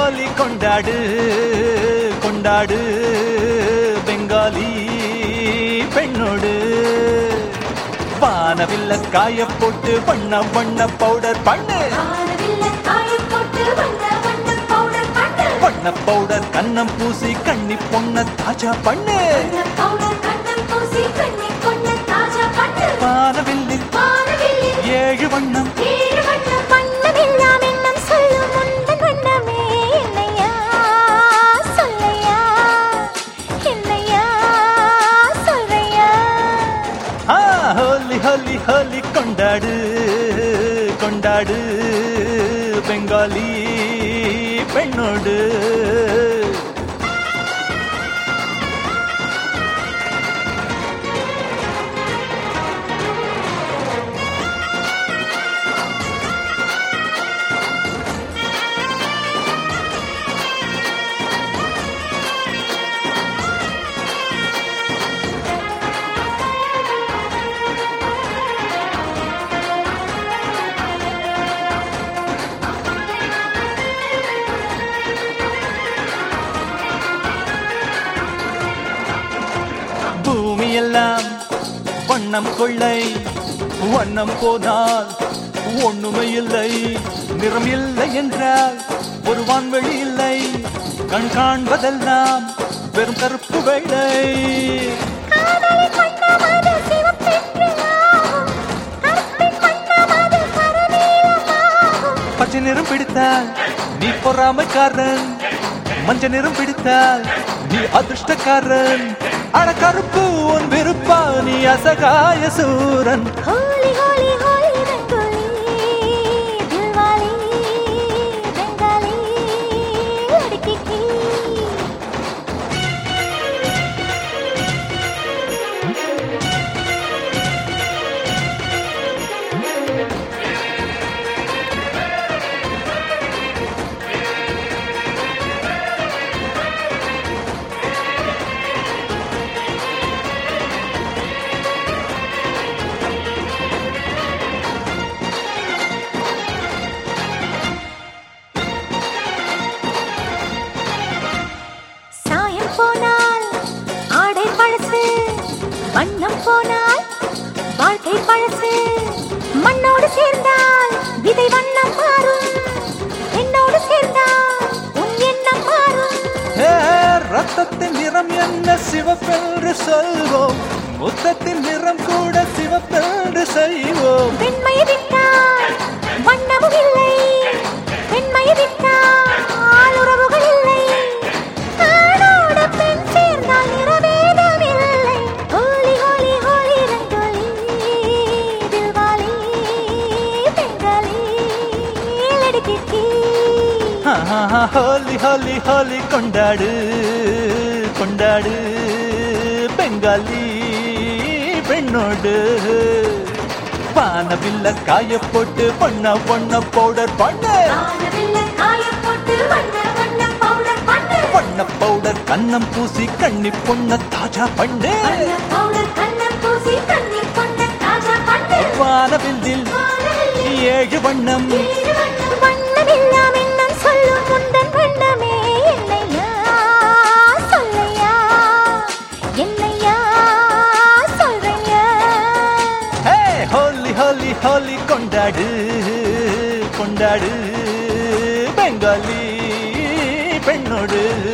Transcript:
ஹோலி கொண்டாடு கொண்டாடு பெங்காலி பெண்ணோடு வானவில்ல காய போட்டு வண்ண வண்ண பவுடர் பண்ணு வானவில்ல காயப் போட்டு வண்ண வண்ண powder பண்ணு. வண்ண பவுடர் கண்ணம் பூசி கண்ணி பொண்ண தாஜா பண்ணு வண்ண powder கண்ணம் பூசி கண்ணிக் கொண்ட தாஜா பண்ணு. வானவில்லில் வானவில்லில் ஏழு வண்ணம் ஏழு வண்ணம் வண்ணமெல்லாம் எண்ணம் சொல்லும் உந்தன் வண்ணமே என்னையா சொல்லையா என்னையா சொல்றையா ஆ, ஹோலி ஹோலி ஹோலி கொண்டாடு கொண்டாடு பெங்காலி பெண்ணோடு பூமியெல்லாம் வண்ணம் கொள்ளை வண்ணம் போனால் ஒண்ணுமே இல்லை நிறம் இல்லை என்றால் ஒரு வான்வெளி இல்லை கண் காண்பதெல்லாம் வெறும் கருப்பு வெள்ளை காதலின் வண்ணமது சிவப்பென்று ஆகும். கருப்பின் வண்ணமது கருநீலமாகும். பச்சை நிறம் பிடித்தால் நீ பொறாமைக்காரன் மஞ்ச நிறம் பிடித்தால் நீ அதிர்ஷ்டக்காரன் அட கருப்பு உன் விருப்பா நீ அசகாய சூரன் ஹோலி ஹோலி ஹோலி ரங்கோலி தில்வாலி பெங்காலி லடுக்கிக்கு சாயம் போனால் ஆடை பழசு வண்ணம் போனால் வாழ்க்கை பழசு மண்ணோடு சேர்ந்தால் விதை வண்ணம் மாறும் என்னோடு சேர்ந்தால் உன் எண்ணம் மாறும் ஏ, ரத்தத்தின் நிறம் என்ன சிவப்பென்று சொல்வோம் முத்தத்தின் நிறம் கூட சிவப்பென்று செய்வோம் வெண்மையை விட்டால் வண்ணமும் இல்லை வெண்மையை விட்டால் உறவுகள் இல்லை ஆணோடு பெண் சேர்ந்தால் நிறவேதம் இல்லை ஹோலி ஹோலி ஹோலி ரங்கோலி தில்வாலி பெங்காலி லடுக்கிக்கு ஆஹா, ஹோலி ஹோலி ஹோலி கொண்டாடு கொண்டாடு பெங்காலி பெண்ணோடு வானவில்ல காய போட்டு பண்ண பொண்ண பவுடர் பண்ணு வானவில்ல காயப் போட்டு வண்ண வண்ண powder பண்ணு. பண்ண பவுடர் கண்ணம் பூசி கண்ணி பொண்ண தாஜா பண்ணு வண்ண powder கண்ணம் பூசி கண்ணிக் கொண்ட தாஜா பண்ணு. வானவில்லில் வானவில்லில் ஏழு வண்ணம் ஏழு வண்ணம் வண்ணமெல்லாம் எண்ணம் சொல்லும் உந்தன் வண்ணமே என்னையா சொல்லையா என்னையா சொல்றையா ஹே ஹோலி ஹோலி ஹோலி கொண்டாடு கொண்டாடு பெங்காலி பெண்ணோடு